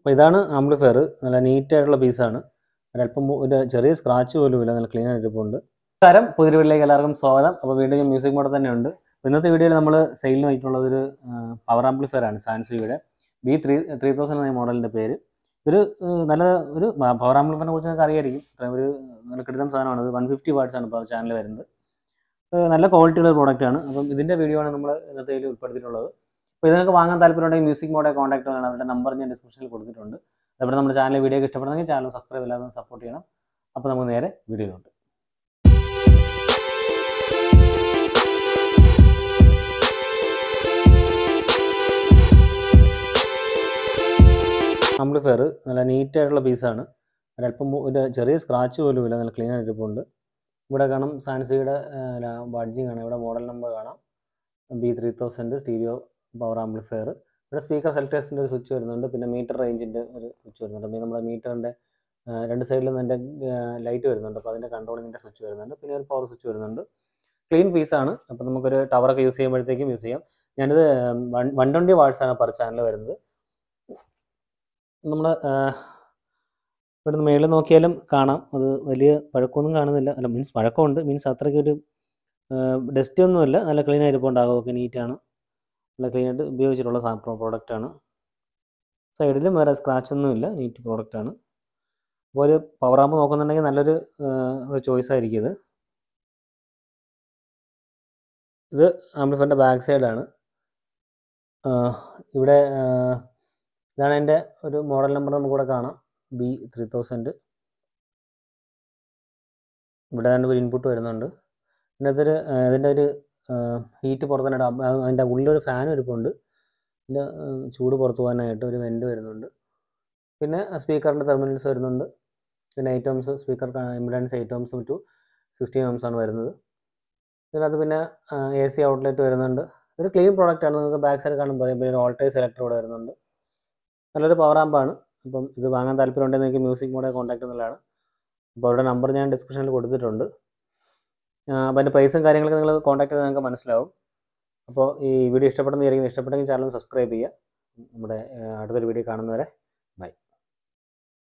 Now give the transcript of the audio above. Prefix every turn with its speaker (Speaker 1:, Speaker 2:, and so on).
Speaker 1: അപ്പോൾ ഇതാണ് ആംപ്ലിഫയർ നല്ല നീറ്റായിട്ടുള്ള പീസാണ് ഒരല്പം പോ- ഒരു ചെറിയ സ്ക്രാച്ച് പോലും ഇല്ല നല്ല ക്ലീൻ ആയിട്ടിപ്പുണ്ട് നമസ്കാരം പുതിയ വീട്ടിലേക്ക് എല്ലാവർക്കും സ്വാഗതം അപ്പോൾ വീണ്ടും ഞാൻ മ്യൂസിക് മോഡ് തന്നെയുണ്ട് അപ്പോൾ ഇന്നത്തെ വീഡിയോയിൽ നമ്മൾ സെയിലിന് വന്നിട്ടുള്ളത് ഒരു പവർ ആംപ്ലിഫയർ ആണ് സാൻസിയുടെ ബി ത്രീ ത്രീ തൗസൻഡ് എന്ന മോഡലിൻ്റെ പേര് ഒരു ഏഹ്, നല്ല ഒരു പവർ ആംപ്ലിഫയറിനെ കുറിച്ച് നിങ്ങൾക്ക് അറിയായിരിക്കും ഇത്രയും ഒരു നല്ല കിട്ടുന്ന സാധനമാണ് ഇത് വൺ ഫിഫ്റ്റി വാട്ട്സ് ആണ് ഇപ്പോൾ ചാനൽ വരുന്നത് ഏഹ്, നല്ല ക്വാളിറ്റിയുള്ള ഒരു പ്രോഡക്റ്റ് ആണ് അപ്പം ഇതിൻ്റെ വീഡിയോ ആണ് നമ്മൾ ഇന്നത്തെ ഇതിൽ ഉൾപ്പെടുത്തിയിട്ടുള്ളത് അപ്പോൾ ഇത് നിങ്ങൾക്ക് വാങ്ങാൻ താല്പര്യമുണ്ടെങ്കിൽ മ്യൂസിക് മോഡെ കോൺടാക്ട് ചെയ്യണം അവരുടെ നമ്പർ ഞാൻ ഡിസ്ക്രിപ്ഷനിൽ കൊടുത്തിട്ടുണ്ട് അതുപോലെ നമ്മുടെ ചാനൽ വീഡിയോ ഇഷ്ടപ്പെടുന്നെങ്കിൽ ചാനൽ സബ്സ്ക്രൈബ് എല്ലാവരും സപ്പോർട്ട് ചെയ്യണം അപ്പോൾ നമുക്ക് നേരെ വീഡിയോയിലോട്ട് ആംപ്ലിഫയർ നല്ല നീറ്റായിട്ടുള്ള പീസാണ് ഒരല്പം പോ- ഒരു ചെറിയ സ്ക്രാച്ച് പോലും ഇല്ല നല്ല ക്ലീൻ ആയിട്ടിപ്പുണ്ട് ഇവിടെ കാണാം സാൻസിയുടെ ബാഡ്ജിങ് ആണ് ഇവിടെ മോഡൽ നമ്പർ കാണാം B three thousand stereo power amplifier ഇവിടെ സ്പീക്കർ സെലക്ടേഴ്സിൻ്റെ ഒരു സ്വിച്ച് വരുന്നുണ്ട് പിന്നെ മീറ്റർ റേഞ്ചിൻ്റെ ഒരു സ്വിച്ച് വരുന്നുണ്ട് പിന്നെ നമ്മുടെ മീറ്ററിൻ്റെ രണ്ട് സൈഡിലും അതിൻ്റെ ലൈറ്റ് വരുന്നുണ്ട് അപ്പോൾ അതിൻ്റെ കൺട്രോളിങ്ങിൻ്റെ സ്വിച്ച് വരുന്നുണ്ട് പിന്നെ ഒരു പവർ സ്വിച്ച് വരുന്നുണ്ട് ക്ലീൻ പീസാണ് അപ്പോൾ നമുക്കൊരു ടവറൊക്കെ യൂസ് ചെയ്യുമ്പോഴത്തേക്കും യൂസ് ചെയ്യാം ഞാനിത് വൺ വൺ ട്വൻറ്റി വാട്ട്സാണ് പെർ ചാനൽ വരുന്നത് നമ്മൾ ഇവിടുന്ന് മേളിൽ നോക്കിയാലും കാണാം അത് വലിയ പഴക്കമൊന്നും കാണുന്നില്ല അല്ല മീൻസ് പഴക്കമുണ്ട് മീൻസ് അത്രയ്ക്കൊരു ഡസ്റ്റ് ഒന്നുമില്ല നല്ല ക്ലീൻ ആയിരിപ്പുണ്ട് ആകമൊക്കെ നീറ്റാണ് നല്ല ക്ലീൻ ആയിട്ട് ഉപയോഗിച്ചിട്ടുള്ള പ്രോഡക്റ്റാണ് സൈഡിലും വേറെ സ്ക്രാച്ച് ഒന്നുമില്ല നീറ്റ് പ്രോഡക്റ്റാണ് അപ്പോൾ ഒരു പവർ ആമ്പ് നോക്കുന്നുണ്ടെങ്കിൽ നല്ലൊരു ആ, ഒരു ചോയ്സ് ആയിരിക്കും ഇത് ഇത് ആംപ്ലിഫയറിൻ്റെ ബാക്ക് സൈഡാണ് ഇവിടെ ആ, ഇതാണ് എൻ്റെ ഒരു മോഡൽ നമ്പർ നമുക്കിവിടെ കാണാം ബി ത്രീ തൗസൻഡ് ഇവിടെ രണ്ട് ഒരു ഇൻപുട്ട് വരുന്നുണ്ട് പിന്നെ ഇതൊരു ആ, ഇതിൻ്റെ ഒരു ഹീറ്റ് പുറത്തുനിന്നിട്ട് അതിൻ്റെ ഉള്ളിലൊരു ഫാൻ ഇരിപ്പുണ്ട് ഇതിൻ്റെ ആ, ചൂട് പുറത്തു പോകാനായിട്ട് ഒരു വെൻറ്റ് വരുന്നുണ്ട് പിന്നെ സ്പീക്കറിൻ്റെ ടെർമിനൽസ് വരുന്നുണ്ട് പിന്നെ eight ohms speaker impedance eight ഓംസും ടു സിക്സ്റ്റീൻ ഓംസ് ആണ് വരുന്നത് ഇതിനകത്ത് പിന്നെ എ സി ഔട്ട്ലെറ്റ് വരുന്നുണ്ട് ഇതൊരു ക്ലീൻ പ്രോഡക്റ്റ് ആണ് നിങ്ങൾക്ക് ബാക്ക് സൈഡ് കാണുമ്പോൾ പിന്നെ ഒരു ഓൾട്ടേജ് സെലക്ടർ ഇവിടെ വരുന്നുണ്ട് നല്ലൊരു പവർ ആമ്പാണ് അപ്പം ഇത് വാങ്ങാൻ താല്പര്യമുണ്ടെങ്കിൽ നിങ്ങൾക്ക് മ്യൂസിക് മോഡെ കോൺടാക്ട് ചെയ്യുന്നതാണ് അപ്പോൾ അവരുടെ നമ്പർ ഞാൻ ഡിസ്ക്രിപ്ഷനിൽ കൊടുത്തിട്ടുണ്ട് ആ, അപ്പോൾ അതിൻ്റെ പ്രൈസും കാര്യങ്ങളൊക്കെ നിങ്ങൾ കോൺടാക്ട് ചെയ്താൽ നിങ്ങൾക്ക് മനസ്സിലാവും അപ്പോൾ ഈ വീഡിയോ ഇഷ്ടപ്പെടുന്ന വിചാരിക്കുന്നത് ഇഷ്ടപ്പെട്ടെങ്കിൽ ചാനൽ സബ്സ്ക്രൈബ് ചെയ്യുക നമ്മുടെ ആ, അടുത്തൊരു വീഡിയോ കാണുന്നവരെ ബൈ